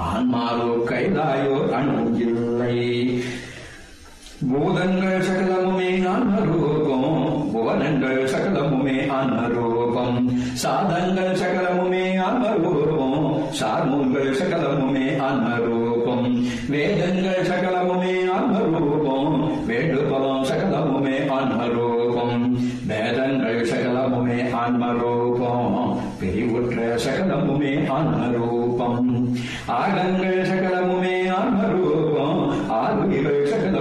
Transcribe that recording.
ஆன்மாவோ கைலாயோ அணு இல்லை பூதங்கள் சகலமுமே ஆன்மரூபம் புவனங்கள் சகலமுமே ஆன்மரூபம் சாதங்கள் சகலமுமே ஆன்மரூபம் சார்மூல்கள் சகலமுமே ஆன்மரூபம் வேதங்கள் சகலமுமே ஆன்மரூபம் வேண்டுபலம் சகலமுமே ஆன்மரூபம் வேதங்கள் சகலமுமே ஆன்மரூபம் பிரிவுற்ற சகலமுமே ஆன்மரூபம் ஆகங்கள் சகலமுமே